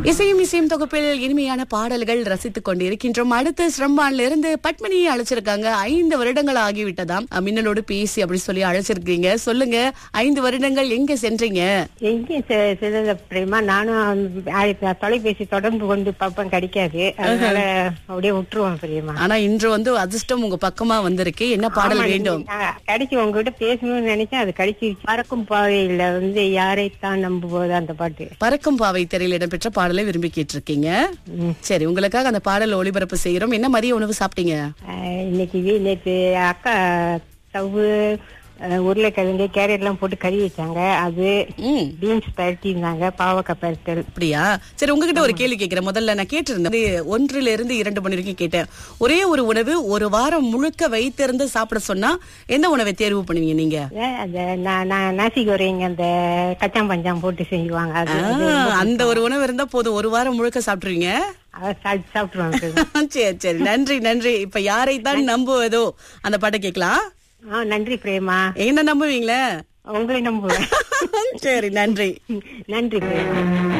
இசையும் இசையும் தொகுப்பில் இனிமையான பாடல்கள் ரசித்துக் கொண்டிருக்கின்றோம் அடுத்து சிரம்பான்ல இருந்து பத்மினியை அழைச்சிருக்காங்க ஐந்து வருடங்கள் ஆகிவிட்டதாம் அஹ், மின்னலோடு பேசி அப்படி சொல்லி அழைச்சிருக்கீங்க சொல்லுங்க ஐந்து வருடங்கள் எங்க சென்றீங்க எங்கே செ- செல்லல பிரேமா நானும் ஆ- தொலைபேசி தொடர்பு கொண்டு பார்ப்பேன் கிடைக்காது அதனால அப்படியே விட்டுருவோம் பிரேமா ஆனா இன்று வந்து அதிர்ஷ்டம் உங்க பக்கமா வந்திருக்கு என்ன பாடல் வேண்டும் ஆ, கிடைச்சு உங்ககிட்ட பேசணும்னு நினைச்சேன் அது கிடைச்சிருச்சு பறக்கும் பாவையில வந்து யாரைத்தான் நம்புவோது அந்த பாட்டு பறக்கும் பாவை திரையில் இடம்பெற்ற பாடலை விரும்பி கேட்டிருக்கீங்க சரி உங்களுக்காக அந்த பாடல் ஒளிபரப்பு செய்யறோம் என்ன மதிய உணவு சாப்பிட்டீங்க ஆ, இன்னைக்கு வீ- நேத்து அக்கா ஸ்டவ் உருளைக்கிழங்கு கேரட் எல்லாம் போட்டு கறி வச்சாங்க அது ம் பீன்ஸ் பரட்டி இருந்தாங்க பாவக்காய் பரட்டல் அப்படியா சரி உங்ககிட்ட ஒரு கேள்வி கேட்கிறேன் முதல்ல நான் கேட்டிருந்தேன் இது ஒன்றில இருந்து இரண்டு மணி வரைக்கும் கேட்டேன் ஒரே ஒரு உணவு ஒரு வாரம் முழுக்க வைத்திருந்து சாப்பிட சொன்னா எந்த உணவை தேர்வு பண்ணுவீங்க நீங்க ஏ, அந்த நா- நா- நாசி கோரிங் அந்த கச்சாம் பஞ்சாம் போட்டு செய்வாங்க அது ஆ, அந்த ஒரு உணவு இருந்தா போதும் ஒரு வாரம் முழுக்க சாப்பிட்டுருவீங்க அதை சாப்பிட்டு சாப்பிட்டுருவாங்க சரி சரி நன்றி நன்றி இப்ப யாரை தான் நம்புவதோ அந்த பாட்டை கேட்கலாம் ஆ நன்றி பிரேமா என்ன நம்புவீங்களே உங்களை நம்புவேன் சரி நன்றி நன்றி பிரேமா